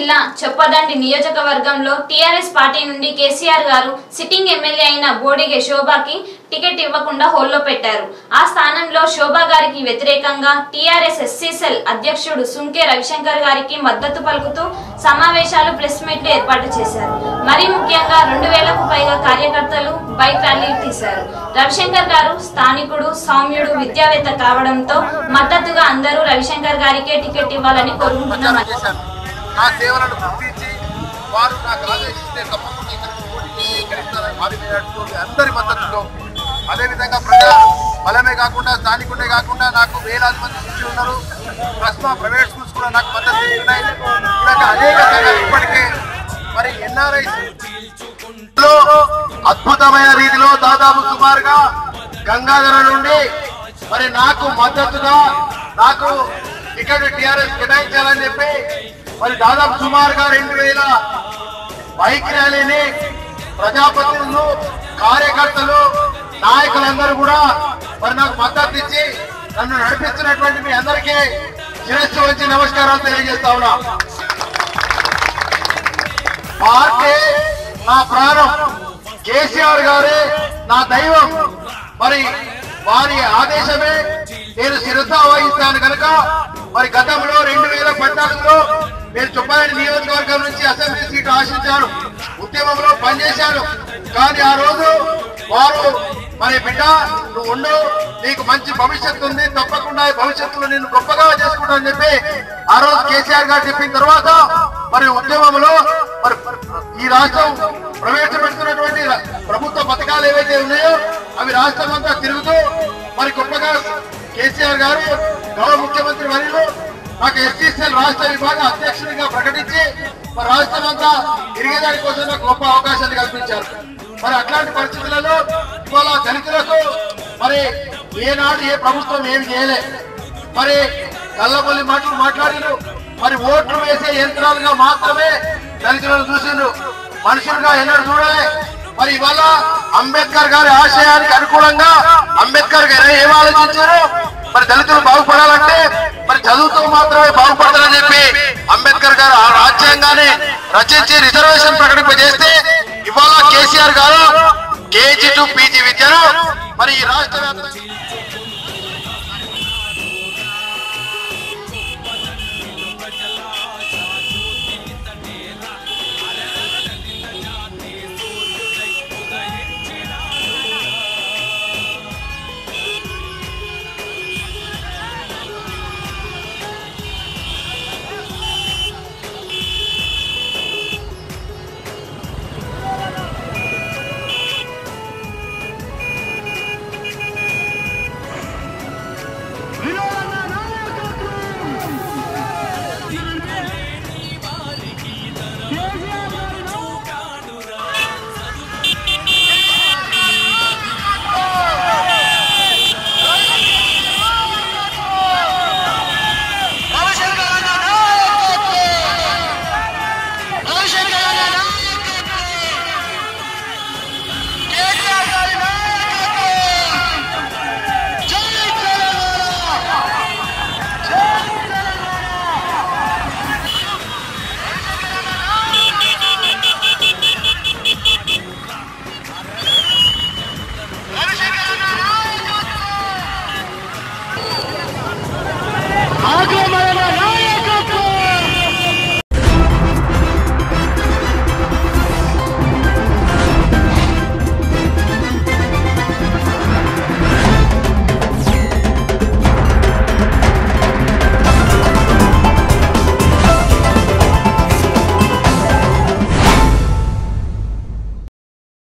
జిల్లా చొప్పదండి నియోజకవర్గంలో TRS party నుండి కేసీఆర్ గారు సిట్టింగ్ ఎమ్మెల్యే అయిన బోడిగే శోభాకి టికెట్ ఇవ్వకుండా హోల్లో పెట్టారు ఆ స్థానంలో శోభా గారికి వ్యతిరేకంగా టీఆర్ఎస్ ఎస్సీ సెల్ అధ్యక్షుడు సుంకే రవిశంకర్ గారికి మద్దతు పలుకుతూ సమావేశాలు ప్రెస్ మీట్లు ఏర్పాటు చేశారు మరీ ముఖ్యంగా రెండు వేలకు పైగా కార్యకర్తలు బైక్ ర్యాలీ తీశారు రవిశంకర్ గారు స్థానికుడు సౌమ్యుడు విద్యావేత్త కావడంతో మద్దతుగా అందరూ రవిశంకర్ గారికే టికెట్ ఇవ్వాలని కోరుకుంటున్నారు చేశాను నా సేవలను గుర్తించి వారు నాకు ఆదేశిస్తే తప్పకుండా ఇక్కడికి పోటీ చేసి ఇక్కడ ఇస్తారని భావించినటువంటి అందరి మద్దతుతో అదేవిధంగా ప్రజా బలమే కాకుండా స్థానికుడే కాకుండా నాకు వేలాది మంది శిష్యులు ఉన్నారు ప్రస్తుతం ప్రైవేట్ స్కూల్స్ కూడా నాకు మద్దతు ఇస్తున్నాయి ఇలాగ అనేక సంఘాలు ఇప్పటికే మరి ఎన్ఆర్ఐ అద్భుతమైన రీతిలో దాదాపు సుమారుగా గంగాధర నుండి మరి నాకు మద్దతుగా నాకు టికెట్ టిఆర్ఎస్ కేటాయించాలని చెప్పి మరి దాదాపు సుమారుగా రెండు వేల బైక్ ర్యాలీని ప్రజాప్రతినిధులు కార్యకర్తలు నాయకులందరూ కూడా మరి నాకు మద్దతు ఇచ్చి నన్ను నడిపిస్తున్నటువంటి మీ అందరికీ శిరస్సు వచ్చి నమస్కారాలు తెలియజేస్తా ఉన్నా పార్టీ నా ప్రాణం కేసీఆర్ గారే నా దైవం మరి వారి ఆదేశమే నేను శిరస వహిస్తాను కనుక మరి గతంలో రెండు వేల పద్నాలుగులో నేను చుప్పారెడ్డి నియోజకవర్గం నుంచి అసెంబ్లీ సీట్ ఆశించాను ఉద్యమంలో పనిచేశాను కానీ ఆ రోజు వారు మరి బిడ్డ నువ్వు ఉండు నీకు మంచి భవిష్యత్తు ఉంది తప్పకుండా ఈ భవిష్యత్తులో నేను గొప్పగా చేసుకుంటానని చెప్పి ఆ రోజు కేసీఆర్ గారు చెప్పిన తర్వాత మరి ఉద్యమంలో మరి ఈ రాష్ట్రం ప్రవేశపెడుతున్నటువంటి ప్రభుత్వ పథకాలు ఏవైతే ఉన్నాయో అవి రాష్ట్రం అంతా తిరుగుతూ మరి గొప్పగా కేసీఆర్ గారు గౌరవ ముఖ్యమంత్రి వర్యులు నాకు ఎస్టీసీఎల్ రాష్ట్ర విభాగ అధ్యక్షుడిగా ప్రకటించి మరి రాష్ట్రం అంతా తిరిగేదాని కోసం నాకు గొప్ప అవకాశాలు కల్పించారు మరి అట్లాంటి పరిస్థితులలో ఇవాళ దళితులకు మరి ఏనాడు ఏ ప్రభుత్వం ఏమి చేయలే మరి కళ్ళబొల్లి మాటలు మాట్లాడిను మరి ఓట్లు వేసే యంత్రాలుగా మాత్రమే దళితులను చూసిండ్రు మనుషులుగా ఎన్నడూ చూడలే మరి ఇవాళ అంబేద్కర్ గారి ఆశయానికి అనుకూలంగా అంబేద్కర్ గారు ఏం ఆలోచించారు మరి దళితులు బాగుపడాలంటే మరి చదువుతూ మాత్రమే బాగుపడతారని చెప్పి అంబేద్కర్ గారు ఆ రాజ్యాంగాన్ని రచించి రిజర్వేషన్ ప్రకటింపజేస్తే ఇవాళ కేసీఆర్ గారు కేజీ టు పీజీ విద్యను మరి ఈ రాష్ట్ర వ్యాప్తంగా